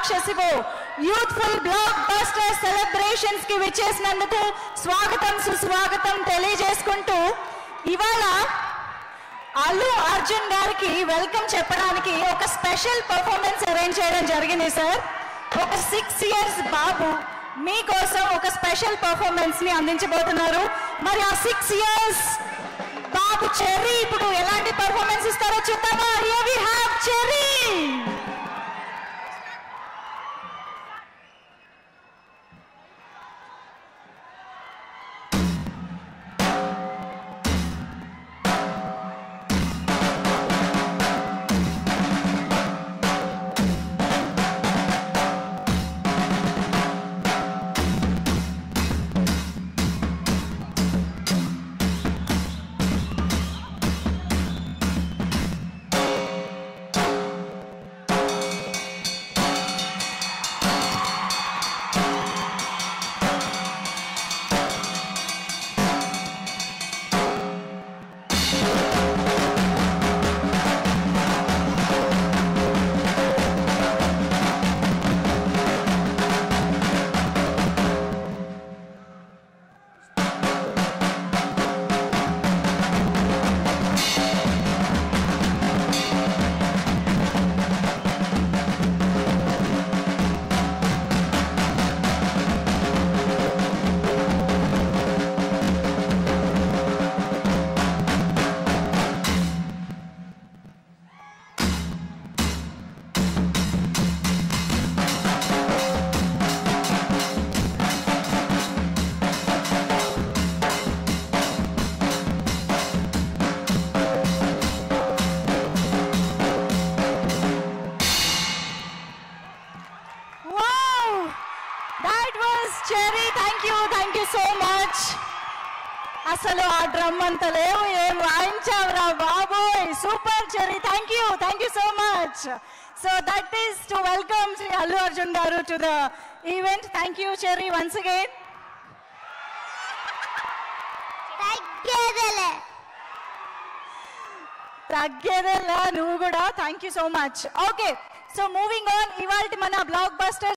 రాక్షసివో youthful block buster celebrations కి విచ్చేసినందుకు స్వాగతం సుస్వాగతం తెలియజేసుకుంటూ ఇవాళ అల్లు అర్జున్ గారికి వెల్కమ్ చెప్పడానికి ఒక స్పెషల్ పర్ఫార్మెన్స్ అరేంజ్ చేయడం జరిగింది సార్ ఒక సిక్స్ ఇయర్స్ బాబు మీకోసం ఒక స్పెషల్ పర్ఫార్మెన్స్ ని అందించబోతున్నారు మరి ఆ సిక్స్ ఇయర్స్ బాబు చెర్రీ ఇప్పుడు ఎలాంటి పర్ఫార్మెన్స్ ఇస్తారో చూద్దామా here we have Cherry wow that was Cherry thank you thank you so much అసలు ఆ డ్రమ్ అంత లేవు ఏం వాయించావురా బాబోయ్ super Cherry thank you thank you so much so that is to welcome Shri Allu Arjun garu to the event thank you Cherry once again తగ్గేదేలే తగ్గేదేలా నువ్వు కూడా thank you so much okay so moving on ఇవాళ మన బ్లాక్ బస్టర్